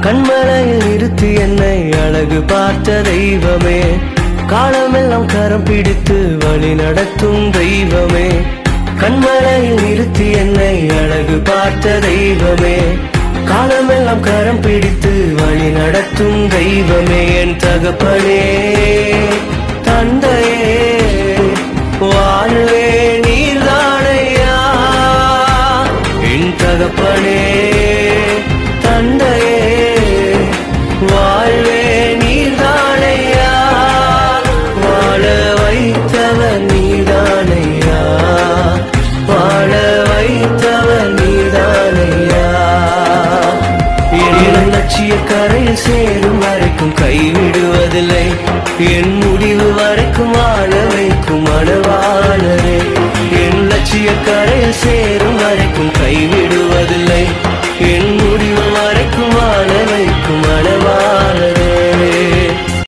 கண்மலையில் நிறுத்தி என்னை அழகு பார்த்த தெய்வமே காலமெல்லாம் கரம் பிடித்து வழி நடத்தும் தெய்வமே கண்மலையில் நிறுத்தி என்னை அழகு பார்த்த தெய்வமே காலமெல்லாம் கரம் பிடித்து வழி நடத்தும் தெய்வமே என் தகப்பனே தந்தையே வாழ்வே நீர்தானையா என் தகப்பனே தந்தையே வாழ்வே நீர்தானையா வாழ வைத்தவர் நீதானையா வாழ வைத்தவர் நீதானையா என் லட்சிய கரையில் சேரும் வரைக்கும் கைவிடுவதில்லை என் முடிவு வரைக்கும் வாழ வைக்கும் மனவாளரே என் லட்சிய கரையில் சேரும் வரை